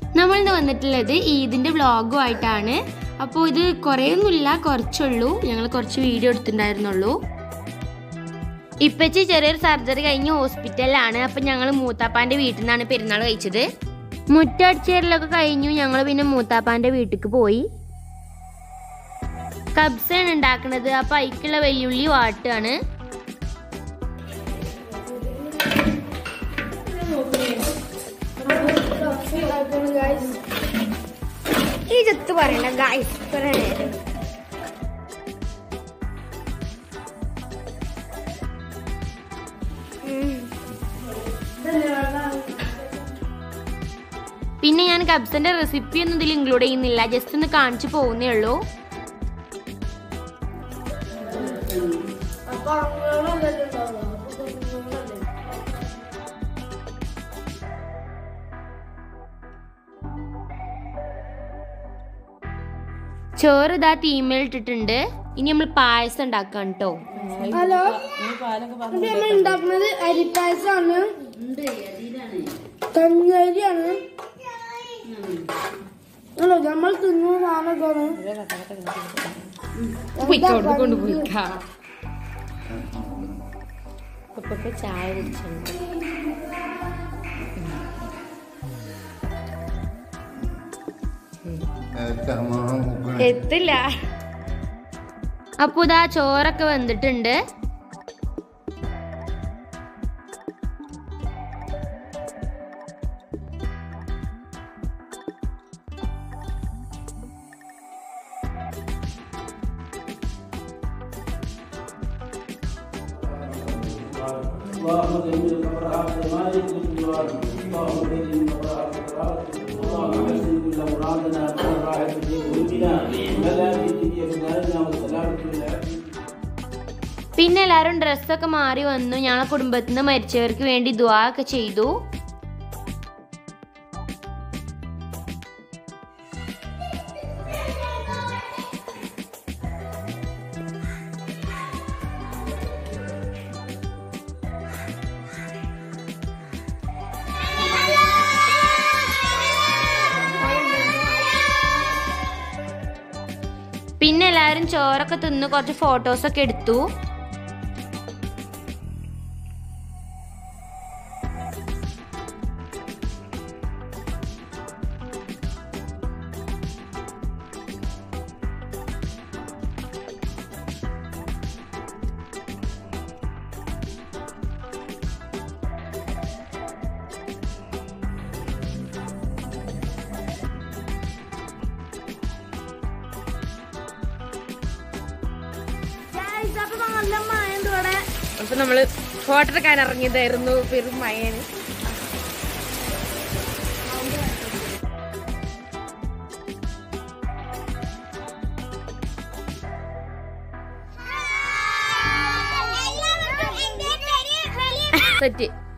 നമ്മൾ ഇന്ന് വന്നിട്ടുള്ളത് ഈദിന്റെ വ്ളോഗും ആയിട്ടാണ് അപ്പോൾ ഇത് കുറേയൊന്നുമില്ല കുറച്ചുള്ളൂ ഞങ്ങൾ കുറച്ച് വീഡിയോ എടുത്തിട്ടുണ്ടായിരുന്നുള്ളൂ ഇപ്പച്ചി ചെറിയൊരു സർജറി കഴിഞ്ഞ് ഹോസ്പിറ്റലിലാണ് അപ്പം ഞങ്ങൾ മൂത്താപ്പാന്റെ വീട്ടിൽ നിന്നാണ് പെരുന്നാൾ കഴിച്ചത് മുറ്റടിച്ചേരലൊക്കെ കഴിഞ്ഞു ഞങ്ങൾ പിന്നെ മൂത്താപ്പാന്റെ വീട്ടിലേക്ക് പോയി കബ്സാണ് ഉണ്ടാക്കുന്നത് അപ്പൊ അതിക്കുള്ള വെല്ലുള്ളി വാട്ടുകയാണ് ഈ ചത്ത് പറയണ്ട ഗായ്സ് പറയണേ പിന്നെ ഞാൻ കബ്സന്റെ റെസിപ്പി ഒന്നും ഇതിൽ ഇൻക്ലൂഡ് ചെയ്യുന്നില്ല ജസ്റ്റ് ഒന്ന് കാണിച്ചു പോകുന്നേ ഉള്ളൂ അപ്പൊ അങ്ങനെ ചോറ് ഇതാ തീമേൽ ഇട്ടിട്ടുണ്ട് ഇനി നമ്മൾ പായസം ഉണ്ടാക്കാം കേട്ടോ ഹലോ ഇത് നമ്മൾ ഉണ്ടാക്കുന്നത് അരിപ്പായസാണ് കഞ്ഞരിയാണ് ഹലോ നമ്മൾ തിന്നുന്ന സാധനമൊക്കെയാണ് കൊണ്ടുപോയിക്കാം ചായ കുടിച്ചിട്ടുണ്ട് എത്തില്ല അപ്പൊ ഇതാ ചോറൊക്കെ വെന്തിട്ടുണ്ട് اللهم اجعلني القبرات مالك بالجوار اللهم اجعلني القبرات اللهم احسن كل مرادنا والراحة في قلوبنا ولا في دنيا والسلامة في الآخرة പിന്നെ എല്ലാവരും ഡ്രസ്സൊക്കെ മാറി വന്നു ഞങ്ങളെ കുടുംബത്തിൽ നിന്ന് മരിച്ചവർക്ക് വേണ്ടി ദുആ ഒക്കെ ചെയ്തു പിന്നെ എല്ലാവരും ചോറൊക്കെ തിന്ന് കുറച്ച് ഫോട്ടോസൊക്കെ എടുത്തു അപ്പൊ നല്ല മയം ഇവിടെ അപ്പൊ നമ്മള് ഫോട്ടോ എടുക്കാൻ ഇറങ്ങിയതായിരുന്നു പെരും മയാണ് സെറ്റ്